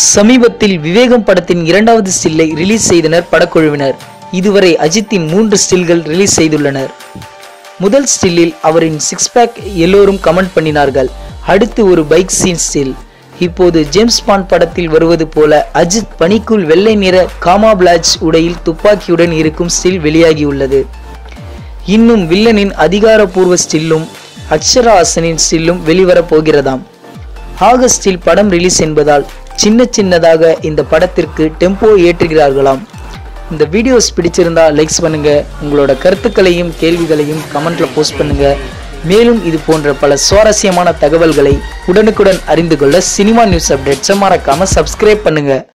சமீபத்தில் விவேகம் படத்தின் இரண்டாவது ஸ்டில்லை ரிலீஸ் செய்தனர் படக்குழுவினர் இதுவரை அஜித்தின் மூன்று ஸ்டில்கள் ரிலீஸ் செய்துள்ளனர் முதல் ஸ்டில்லில் அவரின் சிக்ஸ் பேக் எல்லோரும் கமெண்ட் பண்ணினார்கள் அடுத்து ஒரு பைக் சீன் ஸ்டில் இப்போது ஜேம்ஸ் பாண்ட் படத்தில் வருவது போல அஜித் பனிக்குள் வெள்ளை நிற காமாபிளாஜ் உடையில் துப்பாக்கியுடன் இருக்கும் ஸ்டில் வெளியாகியுள்ளது இன்னும் வில்லனின் அதிகாரப்பூர்வ ஸ்டில்லும் அக்ஷரா ஹாசனின் ஸ்டில்லும் வெளிவரப் போகிறதாம் ஆகஸ்டில் படம் ரிலீஸ் என்பதால் சின்ன சின்னதாக இந்த படத்திற்கு டெம்போ ஏற்றுகிறார்களாம் இந்த வீடியோஸ் பிடிச்சிருந்தா லைக்ஸ் பண்ணுங்க உங்களோட கருத்துக்களையும் கேள்விகளையும் கமெண்ட்ல போஸ்ட் பண்ணுங்க மேலும் இது போன்ற பல சுவாரஸ்யமான தகவல்களை உடனுக்குடன் அறிந்து கொள்ள சினிமா நியூஸ் அப்டேட்ஸை மறக்காம சப்ஸ்கிரைப் பண்ணுங்க